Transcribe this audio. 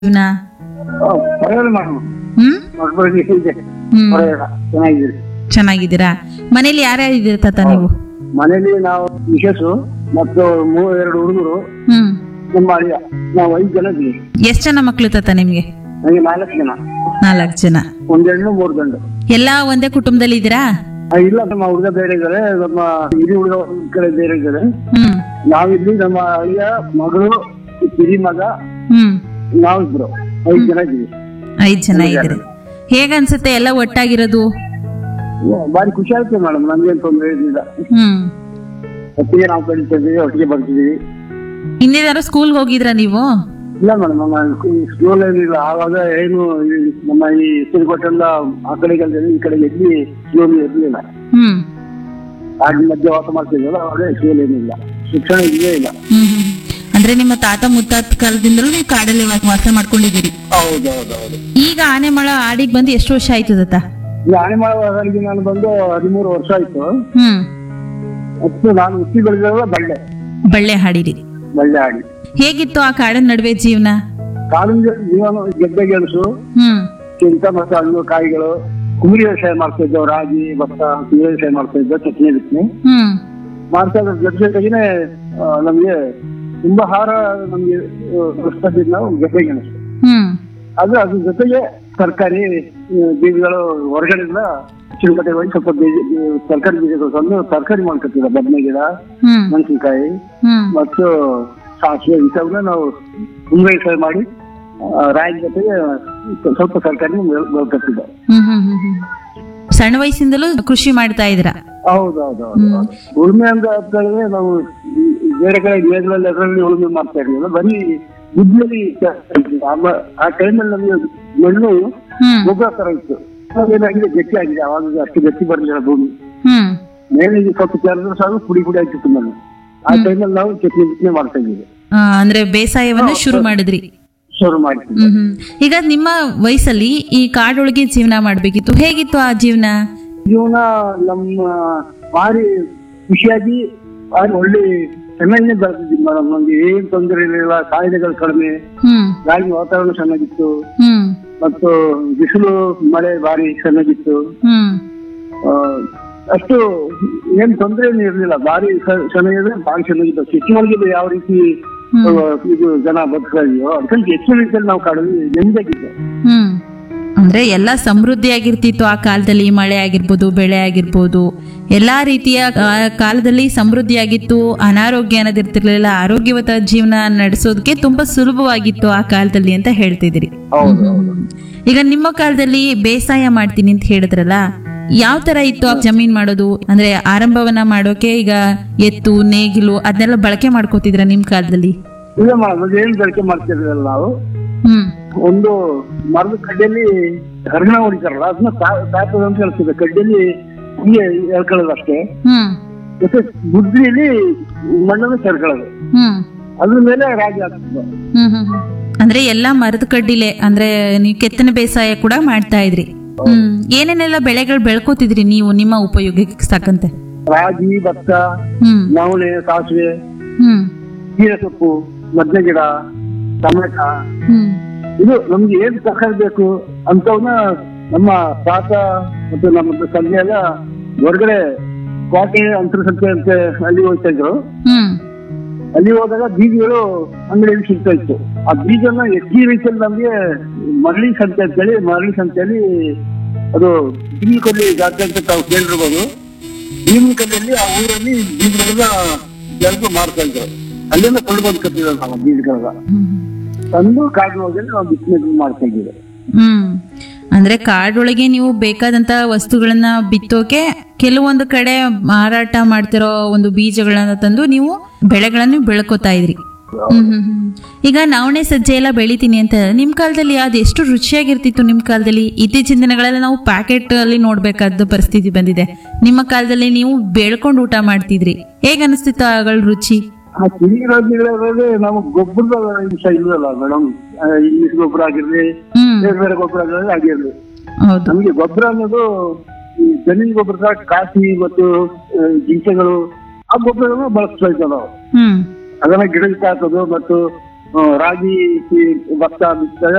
ಜೀವನ ಪರವಾಗಿಲ್ಲ ಮೇಡಮ್ ಹ್ಮ್ ನೋಡ್ಬೋದು ಇದೆ ಹ್ಮ್ ಪರವಾಗಿಲ್ಲ ಚೆನ್ನಾಗಿದ್ದೀರಿ ಚೆನ್ನಾಗಿದ್ದೀರಾ ಮನೇಲಿ ಯಾರ್ಯಾರು ಇದ್ದೀರ ತಾತ ನೀವು ಮನೇಲಿ ನಾವು ಮಿಸಸ್ಸು ಮತ್ತು ಮೂರು ಎರಡು ಹುಡುಗರು ಹ್ಮ್ ನಮ್ಮ ಅಳಿಯ ನಾವು ಐದು ಜನ ಇದ್ದೀವಿ ಎಷ್ಟ್ ಜನ ಮಕ್ಳು ತಾತ ನಿಮ್ಗೆ ನನಗೆ ನಾಲ್ಕು ಜನ ನಾಲ್ಕು ಜನ ಒಂದು ಹೆಣ್ಣು ಮೂರು ಗಂಡು ಎಲ್ಲ ಒಂದೇ ಕುಟುಂಬದಲ್ಲಿ ಇದ್ದೀರಾ ಆ, ಇಲ್ಲ ನಮ್ಮ ಹುಡುಗ ಬೇರೆ ಇದ್ದಾರೆ ನಮ್ಮ ಹಿರಿ ಹುಡುಗ ಒಂದ್ ಕಡೆ ಬೇರೆ ಇದ್ದಾರೆ ಹ್ಮ್ ನಾವಿಲ್ಲಿ ನಮ್ಮ ಅಳಿಯ ಮಗಳು ಹಿರಿ ಮಗ ಹ್ಮ್ ನಾವಿಬ್ರು ಐದು ಜನ ಇದ್ದೀವಿ ಐದ್ ಜನ ಇದ್ದೀರಿ ಹೇಗನ್ಸುತ್ತೆ ಎಲ್ಲ ಒಟ್ಟಾಗಿರೋದು ಭಾರಿ ಖುಷಿ ಆಗುತ್ತೆ ಮೇಡಮ್ ನಮ್ಗೇನು ತೊಂದರೆ ಏನಿಲ್ಲ ಹ್ಮ್ ಒಟ್ಟಿಗೆ ನಾವು ಕಲಿತಾ ಇದ್ದೀವಿ ಒಟ್ಟಿಗೆ ಬರ್ತಿದ್ದೀವಿ ಹಿಂದೇನಾದ್ರು ಸ್ಕೂಲ್ಗೆ ಹೋಗಿದ್ರಾ ನೀವು ಇಲ್ಲ ಮೇಡಮ್ ನಮ್ಮ ಸ್ಕೂಲ್ ಏನಿಲ್ಲ ಆವಾಗ ಏನು ಈ ನಮ್ಮ ಈ ಸಿರಿಕೊಟ್ಟೆಲ್ಲ ಆ ಕಡೆಗೆಲ್ಲ ಈ ಕಡೆಗೆ ಎಲ್ಲಿ ಸ್ಕೂಲ್ ಇರಲಿಲ್ಲ ಹ್ಮ್ ಆಗ ಮಧ್ಯೆ ವಾಸ ಮಾಡ್ತಿದ್ವಲ್ಲ ಅವಾಗ ಸ್ಕೂಲ್ ಏನಿಲ್ಲ ಶಿಕ್ಷಣ ಇಲ್ಲೇ ಇಲ್ಲ ಹ್ಮ್ ಹ್ಮ್. ಅಂದ್ರೆ ನಿಮ್ಮ ತಾತ ಮುತ್ತಾತ ಕಾಲದಿಂದಲೂ ನೀವು ಕಾಡಲ್ಲಿ ವಾ- ವಾಸ ಮಾಡ್ಕೊಂಡಿದ್ದೀರಿ ಹೌದು ಹೌದು ಹೌದು ಈಗ ಆನೆಮಳ ಆಡಿಗೆ ಬಂದು ಎಷ್ಟು ವರ್ಷ ಆಯ್ತು ತಾತ ಈ ಆನೆಮಾಳವರೆಗೆ ನಾನು ಬಂದು ಹದಿಮೂರು ವರ್ಷ ಆಯ್ತು ಹ್ಮ್ ಮತ್ತು ನಾನು ಹುಟ್ಟಿ ಬೆಳೆದಿರೋ ಬಳ್ಳೆ ಬಳ್ಳೆ ಹಾಡಿರಿ ಬಳ್ಳೆ ಆಡಿ ಹೇಗಿತ್ತು ಆ ಕಾಡಿನ ನಡುವೆ ಜೀವನ ಕಾಲಿನ ಜೀವನ ಗೆಡ್ಡೆ ಗೆಣಸು ಹ್ಮ್ ಚಿಂತ ಮತ್ತು ಹಣ್ಣು ಕಾಯಿಗಳು ಕುಮಿರಿ ವ್ಯವಸಾಯ ಮಾಡ್ತಾ ಇದ್ದೆವು ರಾಗಿ ಭತ್ತ ಕುಮಿರಿ ವ್ಯವಸಾಯ ಮಾಡ್ತಾ ಇದ್ದೆ ಚಟ್ನಿ ಬಿತ್ತನೆ ಹ್ಮ್ ಮಾಡ್ತಾ ಇದ್ರ ಜೊತೆ ಜೊತೆಗೇನೆ ಆ, ನಮ್ಗೆ ತುಂಬಾ ಆಹಾರ ನಮ್ಗೆ ಉಳಿಸ್ತಿದ್ದು ನಾವು ಗೆಡ್ಡೆ ಗೆಣಸು ಹ್ಮ್ ಅದು ಅದ್ರ ಜೊತೆಗೆ ತರಕಾರಿ ಬೀಜಗಳು ಹೊರಗಡೆಯಿಂದ ಚಿರುಕಟ್ಟೆ ಹೋಗಿ ಸ್ವಲ್ಪ ಬೀಜ ತರಕಾರಿ ಬೀಜಗಳು ತಂದು ತರಕಾರಿ ಮಾಡ್ಕೊತಿದ್ದ ಬದನೆ ಗಿಡ ಹ್ಮ್ ಮೆಣಸಿನ್ಕಾಯಿ ಹ್ಮ್ ಮತ್ತು ಸಾಸಿವೆ ಇಂಥವನ್ನ ನಾವು ವ್ಯವಸಾಯ ಮಾಡಿ ಆ, ರಾಗಿ ಜೊತೆಗೆ ಸ್ವಲ್ಪ ತರಕಾರಿ ಬೆಳ್ಕೊತಿದ್ದೆ ಹ್ಮ್ ಹ್ಮ್ ಹ್ಮ್ ಹ್ಮ್. ಸಣ್ಣ ವಯಸ್ಸಿಂದಲೂ ಕೃಷಿ ಮಾಡ್ತಾ ಇದ್ರ ಹೌದು ಹೌದು ಹೌದು ಉಳುಮೆ ಅಂತ ಹೇಳಿದ್ರೆ ನಾವು ಈ- ಈ ಬೇರೆ ಕಡೆ ನೇರದಲ್ಲಿ ಅದರಲ್ಲಿ ಉಳುಮೆ ಮಾಡ್ತಾ ಇರ್ಲಿಲ್ಲ ಬರೀ ಗುಡ್ಡಲ್ಲಿ ಆ ಟೈಮಲ್ಲಿ ನಮಗೆ ಮಣ್ಣು ಹ್ಮ್ ಗೊಬ್ಬರ ತರ ಇತ್ತು ಇವಾಗ ಏನಾಗಿದೆ ಗಟ್ಟಿ ಆಗಿದೆ ಅವಾಗ ಅಷ್ಟು ಗಟ್ಟಿ ಬರಲಿಲ್ಲ ಭೂಮಿ ಹ್ಮ್ ಮೇಲೆ ಸ್ವಲ್ಪ ಕೆರೆದ್ರೆ ಸಾಕು ಪುಡಿ ಪುಡಿ ಆಗ್ತಿತ್ತು ಮಣ್ಣು ಆ ಟೈಮಲ್ಲಿ ನಾವು ಚಟ್ನಿ ಬಿತ್ತನೆ ಮಾಡ್ತಾ ಇದ್ದೀವಿ ಆ, ಅಂದ್ರೆ ಬೇಸಾಯವನ್ನ ಶುರು ಮಾಡಿದ್ರಿ ಶುರು ಮಾಡ್ತೀವಿ ಹ್ಮ್ ಹ್ಮ್ ಈಗ ನಿಮ್ಮ ವಯಸ್ಸಲ್ಲಿ ಈ ಕಾಡೊಳಗೆ ಜೀವನ ಮಾಡ್ಬೇಕಿತ್ತು ಹೇಗಿತ್ತು ಆ ಜೀವನ ಜೀವನ ನಮ್ಮ ಭಾರಿ ಖುಷಿಯಾಗಿ ಭಾರಿ ಒಳ್ಳೆ ಚೆನ್ನಾಗಿ ಬೆಳೆದಿದ್ವಿ ಮೇಡಮ್ ನಮ್ಗೆ ಏನ್ ತೊಂದರೆ ಇರಲಿಲ್ಲ ಕಾಯಿಲೆಗಳು ಕಡಿಮೆ ಹ್ಮ್ ಗಾಳಿ ವಾತಾವರಣ ಚೆನ್ನಾಗಿತ್ತು ಹ್ಮ್ ಮತ್ತು ಬಿಸಿಲು ಮಳೆ ಭಾರಿ ಚೆನ್ನಾಗಿತ್ತು ಹ್ಮ್ ಆ, ಅಷ್ಟು ಏನ್ ತೊಂದರೆ ಏನು ಇರ್ಲಿಲ್ಲ ಭಾರಿ ಸ- ಚೆನ್ನಾಗಿದೆ ಭಾರಿ ಚೆನ್ನಾಗಿತ್ತು ಸಿಟಿ ಒಳಗೆ ಯಾವ ರೀತಿ ಹ್ಮ್. ಆ, ಇದು ಜನ ಬದುಕ್ತಾ ಇದೆಯೋ ಅದಕ್ಕಿಂತ ಹೆಚ್ಚಿನ ರೀತಿಯಲ್ಲಿ ನಾವು ಕಾಡಲ್ಲಿ ನೆಮ್ಮದಿಯಾಗಿದ್ದೆ ಹ್ಮ್ ಅಂದ್ರೆ ಎಲ್ಲ ಸಮೃದ್ಧಿಯಾಗಿರ್ತಿತ್ತು ಆ ಕಾಲದಲ್ಲಿ ಮಳೆ ಆಗಿರ್ಬೋದು ಬೆಳೆ ಆಗಿರ್ಬೋದು ಎಲ್ಲಾ ರೀತಿಯ ಆ ಕಾಲದಲ್ಲಿ ಸಮೃದ್ಧಿಯಾಗಿತ್ತು ಅನಾರೋಗ್ಯ ಅನ್ನೋದಿರ್ತಿರ್ಲಿಲ್ಲ ಆರೋಗ್ಯವಂತ ಜೀವನ ನಡೆಸೋದಕ್ಕೆ ತುಂಬಾ ಸುಲಭವಾಗಿತ್ತು ಆ ಕಾಲದಲ್ಲಿ ಅಂತ ಹೇಳ್ತಿದ್ರಿ ಹೌದು ಹೌದು ಈಗ ನಿಮ್ಮ ಕಾಲದಲ್ಲಿ ಬೇಸಾಯ ಮಾಡ್ತೀನಿ ಅಂತ ಹೇಳಿದ್ರಲ್ಲ ಯಾವ ತರ ಇತ್ತು ಆ ಜಮೀನ್ ಮಾಡೋದು ಅಂದ್ರೆ ಆರಂಭವನ್ನ ಮಾಡೋಕೆ ಈಗ ಎತ್ತು ನೇಗಿಲು ಅದನ್ನೆಲ್ಲ ಬಳಕೆ ಮಾಡ್ಕೋತಿದ್ರ ನಿಮ್ ಕಾಲದಲ್ಲಿ ಇಲ್ಲ ಮೇಡಮ್ ಏನ್ ಬಳಕೆ ಮಾಡ್ತಿರ್ಲಿಲ್ಲ ನಾವು ಹ್ಮ್ ಒಂದು ಮರದ ಕಡ್ಡಿಯಲ್ಲಿ ಹರಿಣ ಹೊಡಿತಾರಲ್ಲ ಅದನ್ನ ತಾತದ ಅಂತ ಹೇಳ್ತಿದ್ದೆ ಕಡ್ಡಿಯಲ್ಲಿ ಹಿಂಗೆ ಎಳ್ಕೊಳ್ಳೋದು ಅಷ್ಟೇ ಹ್ಮ್ ಮತ್ತೆ ಬುದ್ಧಿಯಲ್ಲಿ ಮಣ್ಣನ್ನು ಸೇರ್ಕೊಳ್ಳೋದು ಹ್ಮ್ ಅದ್ರ ಮೇಲೆ ರಾಗಿ ಹಾಕ್ತಿದ್ವು ಹ್ಮ್ ಹ್ಮ್ ಹ್ಮ್. ಅಂದ್ರೆ ಎಲ್ಲಾ ಮರದ ಕಡ್ಡಿಲೆ ಅಂದ್ರೆ ನೀವು ಕೆತ್ತನೆ ಬೇಸಾಯ ಕೂಡ ಮಾಡ್ತಾ ಇದ್ರಿ ಹ್ಮ್ ಏನೇನೆಲ್ಲ ಬೆಳೆಗಳು ಬೆಳ್ಕೋತಿದ್ರಿ ನೀವು ನಿಮ್ಮ ಉಪಯೋಗಕ್ಕೆ ಸಾಕಂತೆ ರಾಗಿ ಭತ್ತ ಹ್ಮ್ ನವಣೆ ಸಾಸಿವೆ ಹ್ಮ್ ಹೀರೆ ಸೊಪ್ಪು ಮದ್ನೆ ಗಿಡ ಟೊಮೆಟ ಹ್ಮ್ ಇದು ನಮ್ಗೆ ಏನ್ ತರಕಾರಿ ಬೇಕು ಅಂತವನ್ನ ನಮ್ಮ ತಾತ ಮತ್ತು ನಮ್ಮ ತಂದೆ ಎಲ್ಲ ಹೊರಗಡೆ ಕೋಟೆ ಅಂತರ್ಸಂತೆ ಅಂತ ಅಲ್ಲಿ ಹೋಗ್ತಾ ಇದ್ರು ಹ್ಮ್ ಅಲ್ಲಿ ಹೋದಾಗ ಬೀಜಗಳು ಅಂಗಡಿಯಲ್ಲಿ ಸಿಗ್ತಾ ಇತ್ತು ಆ ಬೀಜನ ಹೆಚ್ಚಿ ರೀತಿಯಲ್ಲಿ ನಮ್ಗೆ ಮರಳಿ ಸಂತೆ ಅಂತೇಳಿ ಮರಳಿ ಸಂತೆಯಲ್ಲಿ ಅದು ಭೀಮಕಲ್ಲಿ ಜಾತಿ ಅಂತ ತಾವು ಕೇಳಿರ್ಬೋದು ಭೀಮಕಲ್ಲಿಯಲ್ಲಿ ಆ ಊರಲ್ಲಿ ಬೀಜಗಳನ್ನ ಬೆಳೆದು ಮಾಡ್ತಾ ಇದ್ರು ಅಲ್ಲಿಂದ ಕೊಂಡು ಬಂದು ಕತ್ತಿದ್ರು ನಾವು ಬೀಜಗಳನ್ನ ಹ್ಮ್ ತಂದು ಕಾಡು ಹೋಗಿ ನಾವು ಬಿತ್ತನೆ ಮಾಡ್ತಾ ಇದ್ದೀವಿ ಹ್ಮ್ ಅಂದ್ರೆ ಕಾಡೊಳಗೆ ನೀವು ಬೇಕಾದಂತ ವಸ್ತುಗಳನ್ನ ಬಿತ್ತೋಕೆ ಕೆಲವೊಂದು ಕಡೆ ಮಾರಾಟ ಮಾಡ್ತಿರೋ ಒಂದು ಬೀಜಗಳನ್ನ ತಂದು ನೀವು ಬೆಳೆಗಳನ್ನು ಬೆಳ್ಕೋತಾ ಇದ್ರಿ ಹ್ಮ್ ಹ್ಮ್ ಹ್ಮ್. ಈಗ ನವಣೆ ಸಜ್ಜೆ ಎಲ್ಲ ಬೆಳಿತೀನಿ ಅಂತ ನಿಮ್ ಕಾಲದಲ್ಲಿ ಅದು ಎಷ್ಟು ರುಚಿಯಾಗಿರ್ತಿತ್ತು ನಿಮ್ ಕಾಲದಲ್ಲಿ ಇತ್ತೀಚಿನ ದಿನಗಳಲ್ಲಿ ನಾವು ಪ್ಯಾಕೆಟ್ ಅಲ್ಲಿ ನೋಡ್ಬೇಕಾದ ಪರಿಸ್ಥಿತಿ ಬಂದಿದೆ ನಿಮ್ಮ ಕಾಲದಲ್ಲಿ ನೀವು ಬೆಳ್ಕೊಂಡು ಊಟ ಮಾಡ್ತಿದ್ರಿ ಹೇಗ ಅನಿಸ್ತಿತ್ತು ಆಗಳ ರುಚಿ ಆ ಸಿರಿ ರಾಜ್ಯಗಳಲ್ಲಿ ನಮಗೆ ಗೊಬ್ಬರದ ವಿಷಯ ಇಲ್ಲಲ್ಲ ಮೇಡಮ್ ಇಂಗ್ಲಿಷ್ ಗೊಬ್ಬರ ಆಗಿರ್ಲಿ ಹ್ಮ್ ಬೇರೆ ಬೇರೆ ಗೊಬ್ಬರ ಆಗಿರ್ಲಿ ಹೌದು ನಮಗೆ ಗೊಬ್ಬರ ಅನ್ನೋದು ಈ ಜಮೀನು ಗೊಬ್ಬರದ ಕಾಫಿ ಮತ್ತು ಆ, ಜಿಂಕೆಗಳು ಆ ಗೊಬ್ಬರಗಳನ್ನ ಬಳಸ್ತಾ ಇದ್ದೇವೆ ನಾವು ಹ್ಮ್ ಅದನ್ನ ಗಿಡಕ್ಕೆ ಹಾಕೋದು ಮತ್ತು ರಾಗಿ ಭತ್ತ ಬಿತ್ತಾಗ